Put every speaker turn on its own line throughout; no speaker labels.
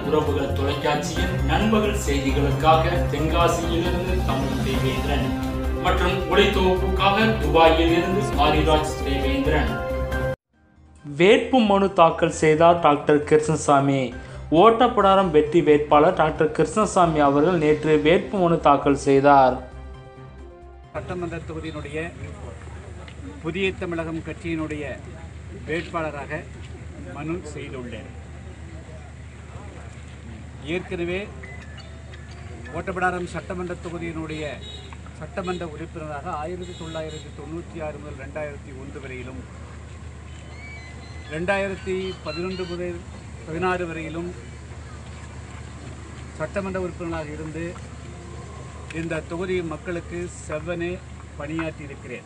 உறவுகள் தொலைக்காட்சியின் நண்பகல் செய்திகளுக்காக தென்காசியிலிருந்து தமிழ் தேவேந்திரன் மற்றும் ஒளித்தொகுப்புக்காக துபாயில் இருந்து மாரிராஜ் தேவேந்திரன் வேட்பு மனு தாக்கல் செய்தார் டாக்டர் கிருஷ்ணசாமி ஓட்டப்படாரம் வெற்றி வேட்பாளர் டாக்டர் கிருஷ்ணசாமி அவர்கள் நேற்று வேட்பு மனு தாக்கல் செய்தார்
சட்டமன்ற தொகுதியினுடைய புதிய தமிழகம் கட்சியினுடைய வேட்பாளராக மனு செய்துள்ளேன் ஏற்கனவே ஓட்டப்படாரம் சட்டமன்ற தொகுதியினுடைய சட்டமன்ற உறுப்பினராக ஆயிரத்தி தொள்ளாயிரத்தி தொண்ணூற்றி ஆறு முதல் ரெண்டாயிரத்தி ஒன்று வரையிலும் ரெண்டாயிரத்தி பதினொன்று முதல் பதினாறு வரையிலும் சட்டமன்ற உறுப்பினராக இருந்து இந்த தொகுதி மக்களுக்கு செவ்வனே பணியாற்றி இருக்கிறேன்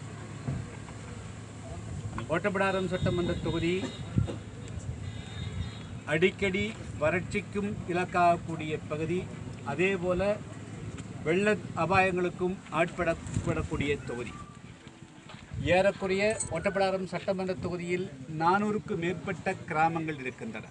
ஓட்டப்படாரம் சட்டமன்ற தொகுதி அடிக்கடி வறட்சிக்கும் இலக்காகக்கூடிய பகுதி அதே போல வெள்ள அபாயங்களுக்கும் ஆட்படப்படக்கூடிய தொகுதி ஏறக்குறைய ஒட்டப்படாரம் சட்டமன்ற தொகுதியில் நானூறுக்கு மேற்பட்ட கிராமங்கள் இருக்கின்றன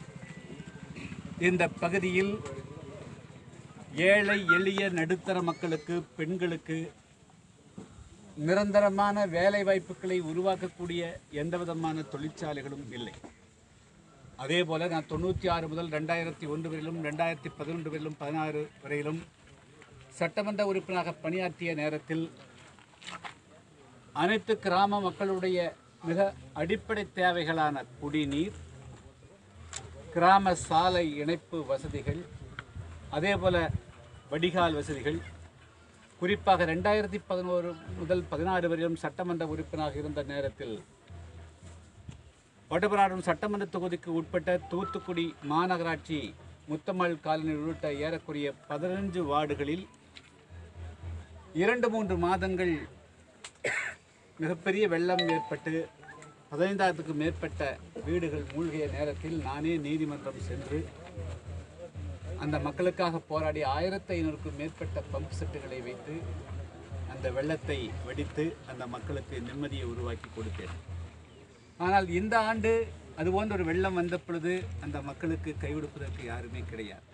இந்த பகுதியில் ஏழை எளிய நடுத்தர மக்களுக்கு பெண்களுக்கு நிரந்தரமான வேலை வாய்ப்புகளை உருவாக்கக்கூடிய எந்த விதமான தொழிற்சாலைகளும் இல்லை அதே போல நான் தொண்ணூற்றி ஆறு முதல் ரெண்டாயிரத்தி ஒன்று வரையிலும் ரெண்டாயிரத்தி பதினொன்று வரையிலும் பதினாறு வரையிலும் சட்டமன்ற உறுப்பினராக பணியாற்றிய நேரத்தில் அனைத்து கிராம மக்களுடைய மிக அடிப்படை தேவைகளான குடிநீர் கிராம சாலை இணைப்பு வசதிகள் அதே போல வடிகால் வசதிகள் குறிப்பாக ரெண்டாயிரத்தி பதினோரு முதல் பதினாறு வரையிலும் சட்டமன்ற உறுப்பினராக இருந்த நேரத்தில் வடபராடும் சட்டமன்ற தொகுதிக்கு உட்பட்ட தூத்துக்குடி மாநகராட்சி முத்தம்மாள் காலனி உள்ளிட்ட ஏறக்குறைய பதினஞ்சு வார்டுகளில் இரண்டு மூன்று மாதங்கள் மிகப்பெரிய வெள்ளம் ஏற்பட்டு பதினைந்தாயிரத்துக்கும் மேற்பட்ட வீடுகள் மூழ்கிய நேரத்தில் நானே நீதிமன்றம் சென்று அந்த மக்களுக்காக போராடி ஆயிரத்தி ஐநூறுக்கும் மேற்பட்ட பம்ப் செட்டுகளை வைத்து அந்த வெள்ளத்தை வெடித்து அந்த மக்களுக்கு நிம்மதியை உருவாக்கி கொடுத்தேன் ஆனால் இந்த ஆண்டு அதுபோன்ற ஒரு வெள்ளம் வந்த பொழுது அந்த மக்களுக்கு கைவிடுப்பதற்கு யாருமே கிடையாது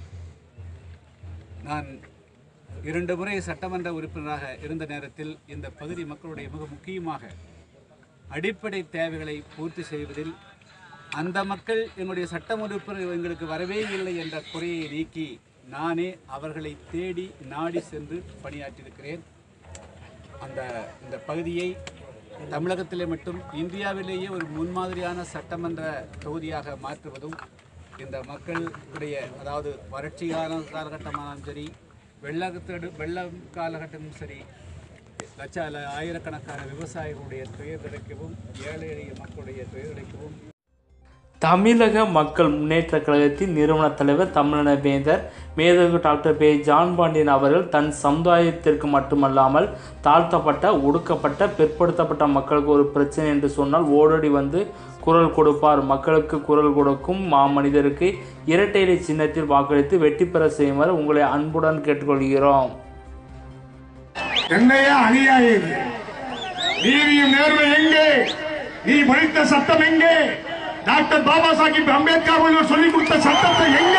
நான் இரண்டு முறை சட்டமன்ற உறுப்பினராக இருந்த நேரத்தில் இந்த பகுதி மக்களுடைய மிக முக்கியமாக அடிப்படை தேவைகளை பூர்த்தி செய்வதில் அந்த மக்கள் எங்களுடைய சட்டம் உறுப்பினர் எங்களுக்கு வரவே இல்லை என்ற குறையை நீக்கி நானே அவர்களை தேடி நாடி சென்று பணியாற்றியிருக்கிறேன் அந்த இந்த பகுதியை தமிழகத்திலே மட்டும் இந்தியாவிலேயே ஒரு முன்மாதிரியான சட்டமன்ற தொகுதியாக மாற்றுவதும் இந்த மக்களுடைய அதாவது வறட்சி கால காலகட்டமானாலும் சரி வெள்ளத்தோடு வெள்ளம் காலகட்டமும் சரி லட்ச ஆயிரக்கணக்கான விவசாயிகளுடைய துயர் கிடைக்கவும் ஏழை எளிய மக்களுடைய துயர் கிடைக்கவும்
தமிழக மக்கள் முன்னேற்ற கழகத்தின் நிறுவன தலைவர் தமிழன வேந்தர் மேதகு டாக்டர் பே ஜான் பாண்டியன் அவர்கள் தன் சமுதாயத்திற்கு மட்டுமல்லாமல் தாழ்த்தப்பட்ட ஒடுக்கப்பட்ட பிற்படுத்தப்பட்ட மக்களுக்கு ஒரு பிரச்சனை என்று சொன்னால் ஓடோடி வந்து குரல் கொடுப்பார் மக்களுக்கு குரல் கொடுக்கும் மாமனிதருக்கு இரட்டை இலை சின்னத்தில் வாக்களித்து வெற்றி பெற செய்யுமாறு உங்களை அன்புடன் கேட்டுக்கொள்கிறோம்
என்னையே அநியாயம் இது நீதியும் நேர்மை எங்கே நீ படித்த சட்டம் எங்கே டாக்டர் பாபா சாஹிப் அம்பேத்கர் அவர்கள் சொல்லிக் கொடுத்த சட்டத்தை எங்கே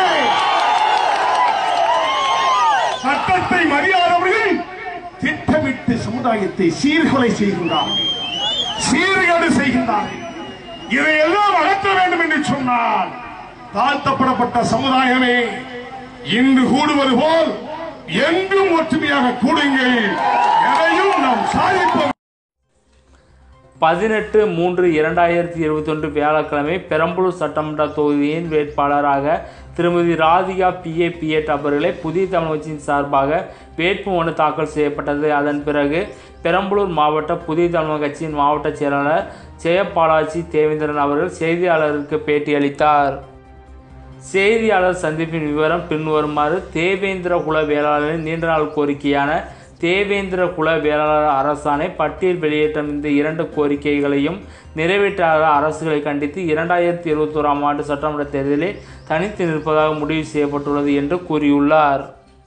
சட்டத்தை மறியாதவர்கள் திட்டமிட்டு சமுதாயத்தை சீர்கொலை செய்கின்றார்கள் சீர்கேடு செய்கின்றார்கள் இதையெல்லாம் அகற்ற வேண்டும் என்று சொன்னால் தாழ்த்தப்படப்பட்ட சமுதாயமே இன்று கூடுவது போல் என்றும் ஒற்றுமையாக கூடுங்கள் எதையும் நாம் சாதிப்போம்
பதினெட்டு மூன்று இரண்டாயிரத்தி இருபத்தொன்று வியாழக்கிழமை பெரம்பலூர் சட்டமன்ற தொகுதியின் வேட்பாளராக திருமதி ராதிகா பிஏ பிஎட் அவர்களை புதிய தமிழ் கட்சியின் சார்பாக வேட்புமனு தாக்கல் செய்யப்பட்டது அதன் பிறகு பெரம்பலூர் மாவட்ட புதிய தமிழக கட்சியின் மாவட்ட செயலாளர் ஜெயபாலாஜி தேவேந்திரன் அவர்கள் செய்தியாளருக்கு பேட்டியளித்தார் செய்தியாளர் சந்திப்பின் விவரம் பின்வருமாறு தேவேந்திர குல வேளாளரின் நீண்ட நாள் கோரிக்கையான தேவேந்திர குல வேளாளர் அரசாணை பட்டியல் வெளியேற்றம் இந்த இரண்டு கோரிக்கைகளையும் நிறைவேற்றாத அரசுகளை கண்டித்து இரண்டாயிரத்தி இருபத்தோராம் ஆண்டு சட்டமன்ற தேர்தலில் தனித்து நிற்பதாக முடிவு செய்யப்பட்டுள்ளது என்று கூறியுள்ளார்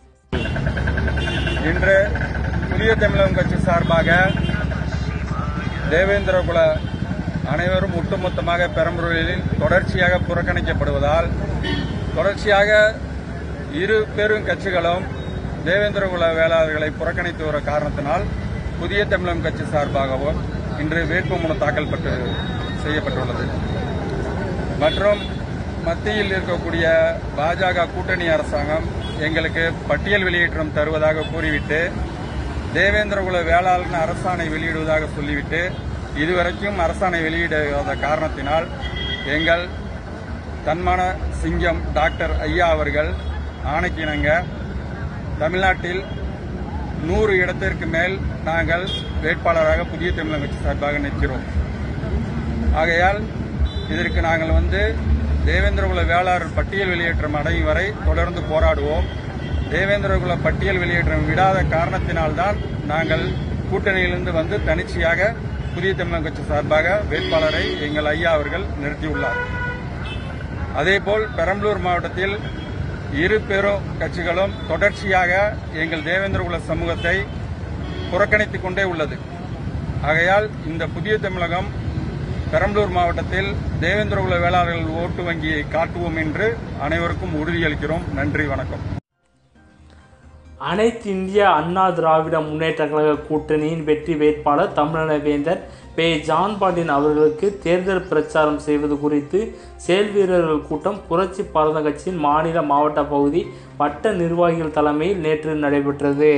இன்று புதிய தமிழகம் கட்சி சார்பாக தேவேந்திர குல அனைவரும் ஒட்டுமொத்தமாக பெரம்பலூரில் தொடர்ச்சியாக புறக்கணிக்கப்படுவதால் தொடர்ச்சியாக இரு பெரும் கட்சிகளும் தேவேந்திரகுல வேளாளர்களை புறக்கணித்து வர காரணத்தினால் புதிய தமிழகம் கட்சி சார்பாகவும் இன்று வேட்புமனு தாக்கல் பட்டு செய்யப்பட்டுள்ளது மற்றும் மத்தியில் இருக்கக்கூடிய பாஜக கூட்டணி அரசாங்கம் எங்களுக்கு பட்டியல் வெளியேற்றம் தருவதாக கூறிவிட்டு தேவேந்திரகுல வேளாளர் அரசாணை வெளியிடுவதாக சொல்லிவிட்டு இதுவரைக்கும் அரசாணை வெளியிடாத காரணத்தினால் எங்கள் தன்மான சிங்கம் டாக்டர் ஐயா அவர்கள் ஆணைக்கிணங்க தமிழ்நாட்டில் நூறு இடத்திற்கு மேல் நாங்கள் வேட்பாளராக புதிய தமிழகம் கட்சி சார்பாக நிற்கிறோம் ஆகையால் இதற்கு நாங்கள் வந்து தேவேந்திரகுல வேளாளர் பட்டியல் வெளியேற்றம் அடையும் வரை தொடர்ந்து போராடுவோம் தேவேந்திரகுல பட்டியல் வெளியேற்றம் விடாத காரணத்தினால்தான் நாங்கள் கூட்டணியிலிருந்து வந்து தனிச்சையாக புதிய தமிழகம் கட்சி சார்பாக வேட்பாளரை எங்கள் ஐயா அவர்கள் நிறுத்தியுள்ளார் அதேபோல் பெரம்பலூர் மாவட்டத்தில் இரு பெரும் கட்சிகளும் தொடர்ச்சியாக எங்கள் தேவேந்திரகுல சமூகத்தை புறக்கணித்துக் கொண்டே உள்ளது ஆகையால் இந்த புதிய தமிழகம் பெரம்பலூர் மாவட்டத்தில் தேவேந்திரகுல வேளாளர்கள் ஓட்டு வங்கியை காட்டுவோம் என்று அனைவருக்கும் உறுதியளிக்கிறோம் நன்றி வணக்கம்
அனைத்து இந்திய அண்ணா திராவிட முன்னேற்ற கழக கூட்டணியின் வெற்றி வேட்பாளர் தமிழக வேந்தர் பே ஜான் பாண்டியன் அவர்களுக்கு தேர்தல் பிரச்சாரம் செய்வது குறித்து செயல் வீரர்கள் கூட்டம் புரட்சி பாரத கட்சியின் மாநில மாவட்ட பகுதி வட்ட நிர்வாகிகள் தலைமையில் நேற்று நடைபெற்றது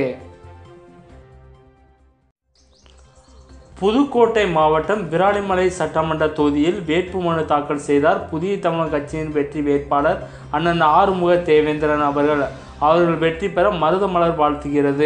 புதுக்கோட்டை மாவட்டம் விராலிமலை சட்டமன்ற தொகுதியில் வேட்புமனு தாக்கல் செய்தார் புதிய தமிழக கட்சியின் வெற்றி வேட்பாளர் அண்ணன் ஆறுமுக தேவேந்திரன் அவர்கள் அவர்கள் வெற்றி பெற மருதமலர் வாழ்த்துகிறது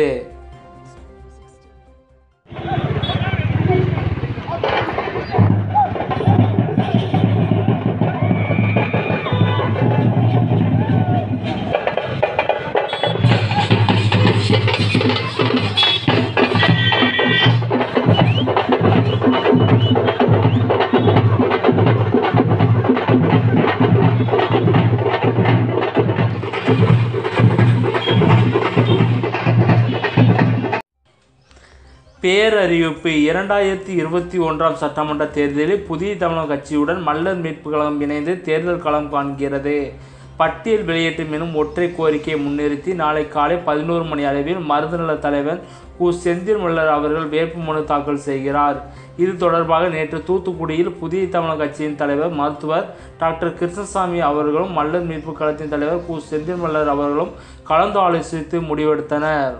பேரறிவிப்பு இரண்டாயிரத்தி இருபத்தி ஒன்றாம் சட்டமன்ற தேர்தலில் புதிய தமிழக கட்சியுடன் மல்லர் மீட்பு கழகம் இணைந்து தேர்தல் களம் காண்கிறது பட்டியல் வெளியேற்றம் எனும் ஒற்றை கோரிக்கையை முன்னிறுத்தி நாளை காலை பதினோரு மணி அளவில் மருதநல தலைவர் கு செந்தில் மல்லர் அவர்கள் வேட்புமனு தாக்கல் செய்கிறார் இது தொடர்பாக நேற்று தூத்துக்குடியில் புதிய தமிழக கட்சியின் தலைவர் மருத்துவர் டாக்டர் கிருஷ்ணசாமி அவர்களும் மல்லர் மீட்பு கழகத்தின் தலைவர் கு செந்தில் மல்லர் அவர்களும் கலந்து ஆலோசித்து முடிவெடுத்தனர்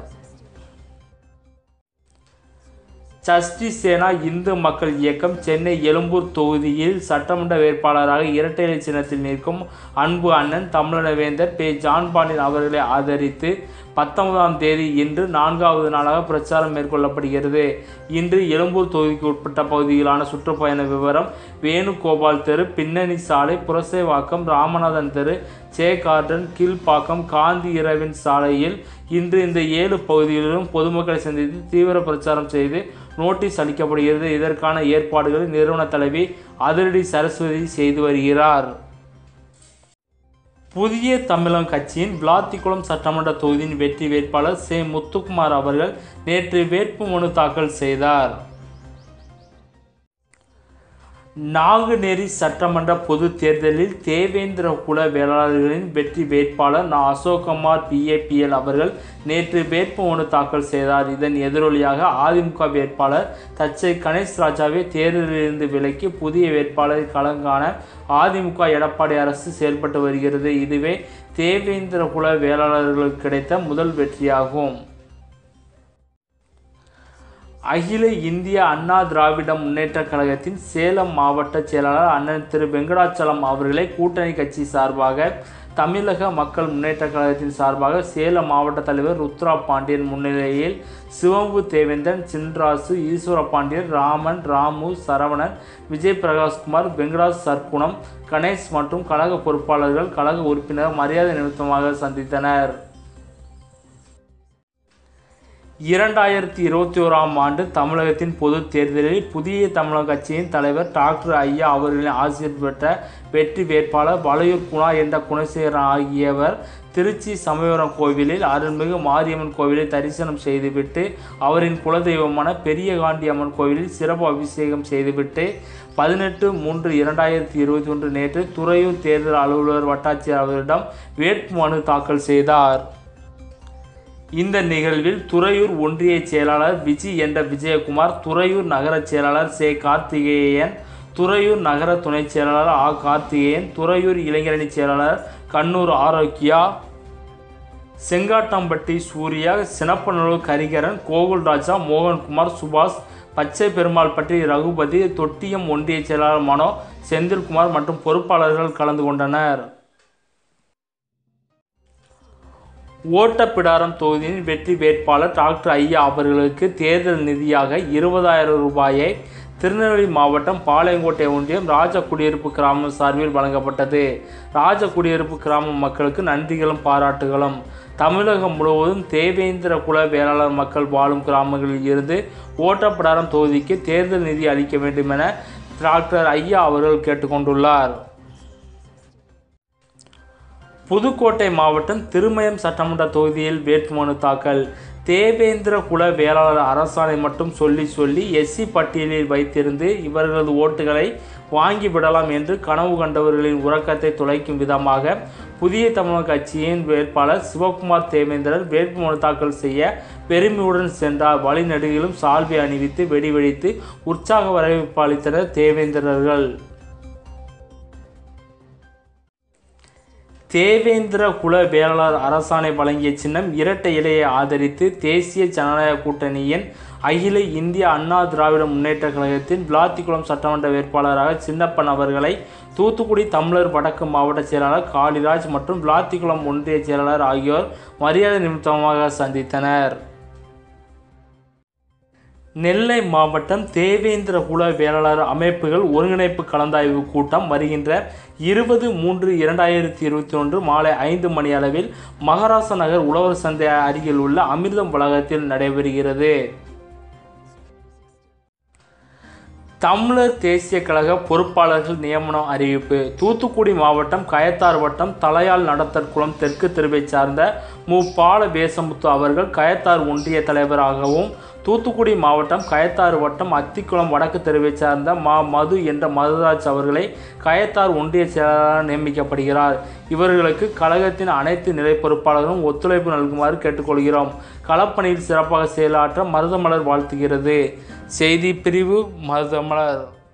சஷ்டி சேனா இந்து மக்கள் இயக்கம் சென்னை எழும்பூர் தொகுதியில் சட்டமன்ற வேட்பாளராக இரட்டை இலை சின்னத்தில் நிற்கும் அன்பு அண்ணன் தமிழவேந்தர் பே ஜான் பாண்டியன் அவர்களை ஆதரித்து பத்தொன்பதாம் தேதி இன்று நான்காவது நாளாக பிரச்சாரம் மேற்கொள்ளப்படுகிறது இன்று எழும்பூர் தொகுதிக்கு உட்பட்ட பகுதிகளான சுற்றுப்பயண விவரம் வேணுகோபால் தெரு பின்னணி சாலை புரசைவாக்கம் ராமநாதன் தெரு சே கார்டன் கீழ்ப்பாக்கம் காந்தி இரவின் சாலையில் இன்று இந்த ஏழு பகுதிகளிலும் பொதுமக்களை சந்தித்து தீவிர பிரச்சாரம் செய்து நோட்டீஸ் அளிக்கப்படுகிறது இதற்கான ஏற்பாடுகளை நிறுவன தலைவி அதிரடி சரஸ்வதி செய்து வருகிறார் புதிய தமிழகம் கட்சியின் விளாத்திக்குளம் சட்டமன்ற தொகுதியின் வெற்றி வேட்பாளர் சே முத்துக்குமார் அவர்கள் நேற்று வேட்புமனு தாக்கல் செய்தார் நாங்குநேரி சட்டமன்ற பொது தேர்தலில் தேவேந்திர குல வேளாளர்களின் வெற்றி வேட்பாளர் நா அசோக்குமார் பிஏபிஎல் அவர்கள் நேற்று வேட்புமனு தாக்கல் செய்தார் இதன் எதிரொலியாக அதிமுக வேட்பாளர் தச்சை கணேஷ் ராஜாவை தேர்தலிலிருந்து விலக்கி புதிய வேட்பாளரை களங்காண அதிமுக எடப்பாடி அரசு செயல்பட்டு வருகிறது இதுவே தேவேந்திர குல வேளாளர்களுக்கு கிடைத்த முதல் வெற்றியாகும் அகில இந்திய அண்ணா திராவிட முன்னேற்ற கழகத்தின் சேலம் மாவட்ட செயலாளர் அண்ணன் திரு வெங்கடாச்சலம் அவர்களை கூட்டணி கட்சி சார்பாக தமிழக மக்கள் முன்னேற்ற கழகத்தின் சார்பாக சேலம் மாவட்ட தலைவர் ருத்ரா பாண்டியன் முன்னிலையில் சிவம்பு தேவேந்திரன் சின்ராசு ஈஸ்வர பாண்டியன் ராமன் ராமு சரவணன் விஜய் பிரகாஷ்குமார் வெங்கடாஸ் சர்க்குணம் கணேஷ் மற்றும் கழக பொறுப்பாளர்கள் கழக உறுப்பினர் மரியாதை நிமித்தமாக சந்தித்தனர் இரண்டாயிரத்தி இருபத்தி ஓராம் ஆண்டு தமிழகத்தின் பொது தேர்தலில் புதிய தமிழக கட்சியின் தலைவர் டாக்டர் ஐயா அவர்களின் ஆசிரியர் பெற்ற வெற்றி வேட்பாளர் வளையூர் குணா என்ற குணசேகரன் ஆகியவர் திருச்சி சமயபுரம் கோவிலில் அருள்மிகு மாரியம்மன் கோவிலை தரிசனம் செய்துவிட்டு அவரின் குலதெய்வமான பெரியகாண்டி அம்மன் கோவிலில் சிறப்பு அபிஷேகம் செய்துவிட்டு பதினெட்டு மூன்று இரண்டாயிரத்தி இருபத்தி ஒன்று நேற்று துறையூர் தேர்தல் அலுவலர் வட்டாட்சியர் அவரிடம் வேட்புமனு தாக்கல் செய்தார் இந்த நிகழ்வில் துறையூர் ஒன்றிய செயலாளர் விஜி என்ற விஜயகுமார் துறையூர் நகர செயலாளர் சே கார்த்திகேயன் துறையூர் நகர துணை செயலாளர் ஆ கார்த்திகேயன் துறையூர் இளைஞரணி செயலாளர் கண்ணூர் ஆரோக்கியா செங்காட்டம்பட்டி சூர்யா சினப்பநல்லூர் கரிகரன் கோகுல்ராஜா மோகன்குமார் சுபாஷ் பச்சை பெருமாள் பற்றி ரகுபதி தொட்டியம் ஒன்றிய செயலாளர் மனோ செந்தில்குமார் மற்றும் பொறுப்பாளர்கள் கலந்து கொண்டனர் ஓட்டப்பிடாரம் தொகுதியின் வெற்றி வேட்பாளர் டாக்டர் ஐயா அவர்களுக்கு தேர்தல் நிதியாக இருபதாயிரம் ரூபாயை திருநெல்வேலி மாவட்டம் பாளையங்கோட்டை ஒன்றியம் ராஜ குடியிருப்பு கிராமம் சார்பில் வழங்கப்பட்டது ராஜ குடியிருப்பு கிராம மக்களுக்கு நன்றிகளும் பாராட்டுகளும் தமிழகம் முழுவதும் தேவேந்திர குல வேளாளர் மக்கள் வாழும் கிராமங்களில் இருந்து ஓட்டப்பிடாரம் தொகுதிக்கு தேர்தல் நிதி அளிக்க வேண்டும் என டாக்டர் ஐயா அவர்கள் கேட்டுக்கொண்டுள்ளார் புதுக்கோட்டை மாவட்டம் திருமயம் சட்டமன்ற தொகுதியில் வேட்புமனு தாக்கல் தேவேந்திர குல வேளாளர் அரசாணை மட்டும் சொல்லி சொல்லி எஸ்சி பட்டியலில் வைத்திருந்து இவர்களது ஓட்டுகளை வாங்கி விடலாம் என்று கனவு கண்டவர்களின் உறக்கத்தை துளைக்கும் விதமாக புதிய தமிழக கட்சியின் வேட்பாளர் சிவகுமார் தேவேந்திரர் வேட்புமனு தாக்கல் செய்ய பெருமையுடன் சென்றார் வழிநெடுகிலும் சால்வை அணிவித்து வெடி வெடித்து உற்சாக வரவேற்பு அளித்தனர் தேவேந்திரர்கள் தேவேந்திர குல வேளாளர் அரசாணை வழங்கிய சின்னம் இரட்டை இலையை ஆதரித்து தேசிய ஜனநாயக கூட்டணியின் அகில இந்திய அண்ணா திராவிட முன்னேற்ற கழகத்தின் விளாத்திக்குளம் சட்டமன்ற வேட்பாளராக சின்னப்பன் அவர்களை தூத்துக்குடி தமிழர் வடக்கு மாவட்ட செயலாளர் காளிராஜ் மற்றும் விளாத்திக்குளம் ஒன்றிய செயலாளர் ஆகியோர் மரியாதை நிமித்தமாக சந்தித்தனர் நெல்லை மாவட்டம் தேவேந்திர குல வேளாளர் அமைப்புகள் ஒருங்கிணைப்பு கலந்தாய்வு கூட்டம் வருகின்ற இருபது மூன்று இரண்டாயிரத்தி இருபத்தி ஒன்று மாலை ஐந்து மணி அளவில் மகாராஷ்டிரா நகர் உழவர் சந்தை அருகில் உள்ள அமிர்தம் வளாகத்தில் நடைபெறுகிறது தமிழர் தேசிய கழக பொறுப்பாளர்கள் நியமனம் அறிவிப்பு தூத்துக்குடி மாவட்டம் கயத்தார் வட்டம் தலையால் நடத்தற் குளம் தெற்கு தெருவை சார்ந்த மு பால வேசமுத்து அவர்கள் கயத்தார் ஒன்றிய தலைவராகவும் தூத்துக்குடி மாவட்டம் கயத்தாறு வட்டம் அத்திக்குளம் வடக்கு தெருவை சார்ந்த மா மது என்ற மதுராஜ் அவர்களை கயத்தார் ஒன்றிய செயலாளராக நியமிக்கப்படுகிறார் இவர்களுக்கு கழகத்தின் அனைத்து நிலை பொறுப்பாளர்களும் ஒத்துழைப்பு நல்குமாறு கேட்டுக்கொள்கிறோம் களப்பணியில் சிறப்பாக செயலாற்ற மருதமலர் வாழ்த்துகிறது செய்தி பிரிவு மருதமலர்